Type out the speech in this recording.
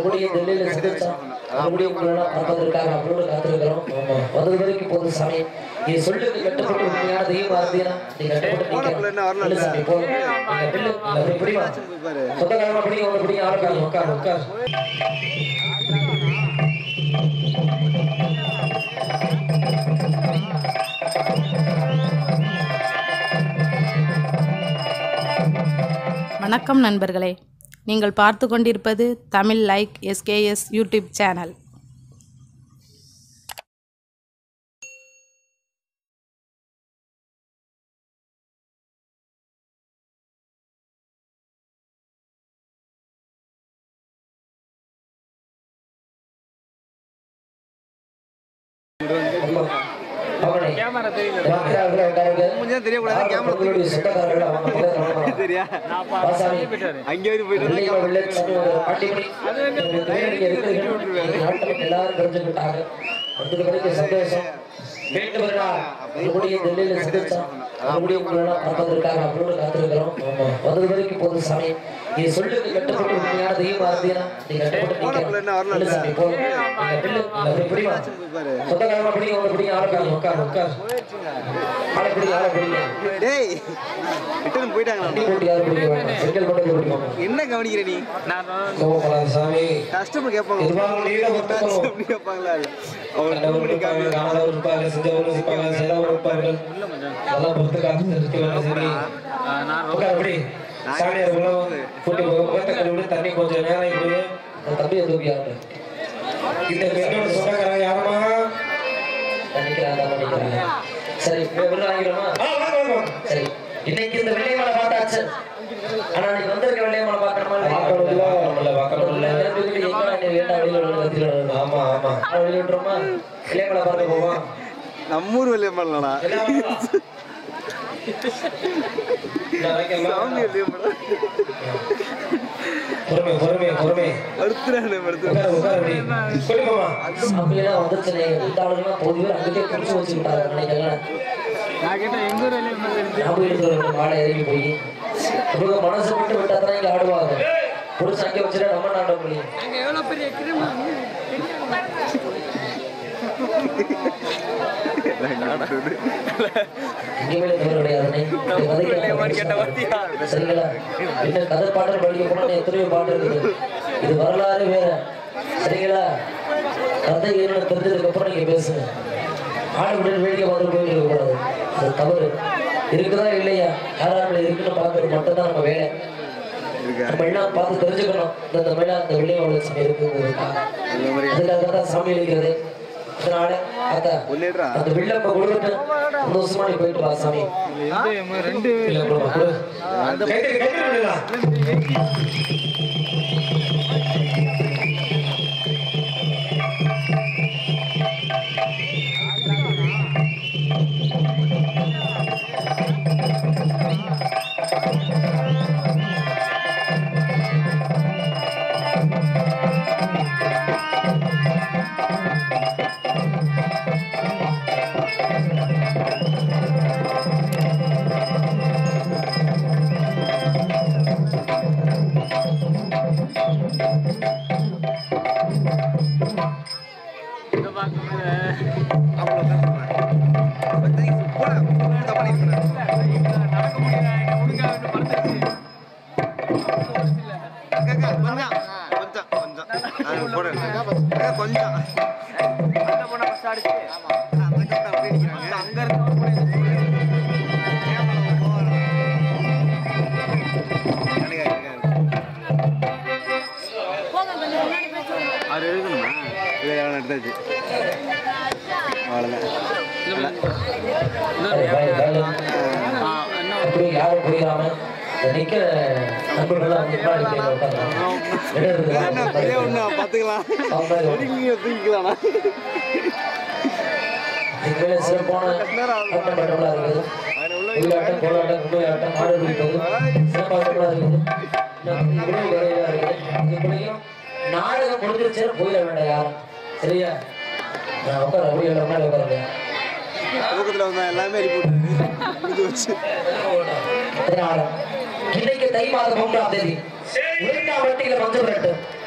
மறுபடியும் டெல்லியில சிகிச்சா மறுபடியும் உங்களெல்லாம் பார்ப்பதற்காக அவளோடு காத்திருக்கிறோம் வந்தது வரைக்கும் போது சாமி நீ சொல்லுக்கு கட்டுப்பட்டு உண்மையான தெய்வம் இருந்தீங்கன்னா நீ கட்டுப்பட்டு நிக்க. இல்ல சாமி போதும் நீங்க பில்லு இல்ல, அப்படி பிடிமா சொந்தக்காரமா பிடிங்க உங்க பிடிங்க ஆளுக்காக உட்காரு உட்காரு வணக்கம் நண்பர்களே நீங்கள் பார்த்து கொண்டிருப்பது Tamil like SKS YouTube channel அவனை வாக்கிறார்கள் உட்காருங்க. கொஞ்சம் தெரியக்கூடாது, கேமரா உங்களுடைய சொந்தக்காரர்கள் அவங்க பக்கத்துல வாங்க. சரியா வாசாமி. அங்கே வரைக்கும் போயிட்டு வந்தா வெள்ளையோ வெள்ளை சாமி ஒரு பாட்டி மணி. நீங்க இருக்கிறீர்கள். நாட்டுல எல்லாரும் தெரிஞ்சுக்கிட்டாங்க. வந்தது வரைக்கும் சந்தோஷம். மீண்டும் ஒரு நாள் மறுபடியும் டெல்லியில சிகிச்சா மறுபடியும் உங்களெல்லாம் பார்ப்பதற்காக அவளோடு காத்திருக்கிறோம் வந்தது வரைக்கும் போதும் சாமி நீ சொல்லுக்கு கட்டுப்பட்டு உண்மையான தெய்வம் இருந்தீங்கன்னா நீ கட்டுப்பட்டு நிக்க. இல்ல சாமி போதும் நீங்க பில்லு இல்ல, அப்படி பிடிமா சொந்தக்காரமா பிடிங்க உங்க பிடிங்க ஆளுக்காக உட்காரு உட்காரு ஆளை பிடிங்க ஆளை பிடிங்க டேய் ரிட்டர்ன் போயிட்டாங்களா வண்டி போட்டு யாரும் பிடிக்க வேண்டாம் செங்கல் மட்டும் பிடிப்பாங்க என்ன கவனிக்கிற நீ கோபப்படாத சாமி கஸ்டமர் கேட்பாங்க எதுவாக நீங்க ஒத்துக்கணும் அப்படி கேட்பாங்களா அவங்க நல்லவர் இருப்பாங்க காணவர் இருப்பாங்க செஞ்சவர் இருப்பாங்க செய்தவர் இருப்பார்கள் அதெல்லாம் பொறுத்து காத்து இருக்க வேண்டாம் சரி உட்கார் அப்படி சாமியார் உள்ள கூட்டி போய் முகத்த கழுவி தண்ணி கொஞ்சம் நேரம் இப்படி அந்த தம்பியை தூக்கியாரு இந்த பெண்ணோட சொந்தக்காரங்க யாரமா நினைக்கிறாங்க நினைக்கிறாங்க சரி விருது வாங்கிடுமா சரி இன்னைக்கு இந்த வெள்ளை மலை பார்த்தாச்சு ஆனா நீ வந்திருக்க வெள்ளை மலை பார்க்கணுமா இல்லையா? பார்க்கணும்ல எங்க நீ வேண்டாம் வெளியில விடு, கத்தியில விடு. ஆமா ஆமா வெளியில விட்டுருமா வெள்ளை மலை பார்க்க போவோம் நம்ம ஊர் வெளியே பண்ணலடா சாமி வெளியே பண்ணலாம் பொறுமை பொறுமை பொறுமை அடுத்துறானே அடுத்து உட்காரு உட்காரு அப்படி சொல்லி போமா அப்படியெல்லாம் வந்துருச்சு இந்த ஆளுங்கெல்லாம் போது பேர் அங்கேயே பிடிச்சி வச்சுக்கிட்டாங்க நினைக்கலாம் ஞாபகம் இருக்கிறவங்க வாழை இறங்கி போய் இவங்க மனசு விட்டு விட்டா தான் இங்க ஆடுவாங்க புடிச்சு அங்கே வச்சுட்டா நம்ம நாட முடியும் இனிமேல் தவறு கிடையாதுண்ணே. இந்த கதைக்கு நான் சரிங்களா இன்னும் கதை பாடல் படிக்க போனா எத்தனையோ பாட்டு இருக்குது இது வரலாறு வேற சரிங்களா கதை என்னன்னு தெரிஞ்சதுக்கு அப்புறம் நீங்க பேசுங்க ஆடு விட்டு வேடிக்கை பார்த்து போயிட்டு கூடாது அது தவறு இருக்குதா இல்லையா யாராவது இருக்குன்னு பார்க்கறது மட்டும்தான் நம்ம வேலை நம்ம எல்லாம் பார்த்து தெரிஞ்சுக்கணும் இந்த இந்த மேல அந்த வெள்ளையோட சாமி இருக்குங்கிறதுக்காக அதுக்காக தான் சாமி அளிக்கிறது அதனால அத்தா ஒன்னேடுறா அந்த வில்லப்ப கொடுத்துட்டு சந்தோஷமா நீ போயிட்டு வா சாமி இல்ல, கொடுமா, கொடு. கைத்தறி, கைத்தறி விடலாம். கொஞ்சம் அது எழுதணுமா இல்லை எடுத்தாச்சு அவ்வளோதான் அப்படி யாரும் புரியாம இந்த நிக்கிற நண்பர்கள்லாம் வந்து முன்னாடி போய் உட்கார்றாங்க. இடம் இருக்குது. பெரிய ஒண்ணு பார்த்துக்கலாம் ஒதுங்கி தூக்கிக்கலாம் இதுவே சிறப்பான ஆட்டம் பாட்டம்லாம் இருக்குது உள்ளாட்டம் கோலாட்டம் கும்பலாட்டம் ஆடு பிடிப்பது சிறப்பாட்டம்லாம் இருக்குது இன்னும் இவ்வளவு வேலையெல்லாம் இருக்குது இதுக்குள்ளேயும் நாடகம் முடிஞ்சிருச்சுன்னு போயிட வேண்டாம் யாரும் சரியா நான் உட்கார அப்படியே முன்னாடி உட்காருங்க தூக்கத்தில் வந்தா எல்லாமே எழுப்பி இது வச்சு அதனால இன்னைக்கு தை மாதம் மூன்றாம் தேதி உழைக்கா வட்டிகள் வந்து விரட்டும்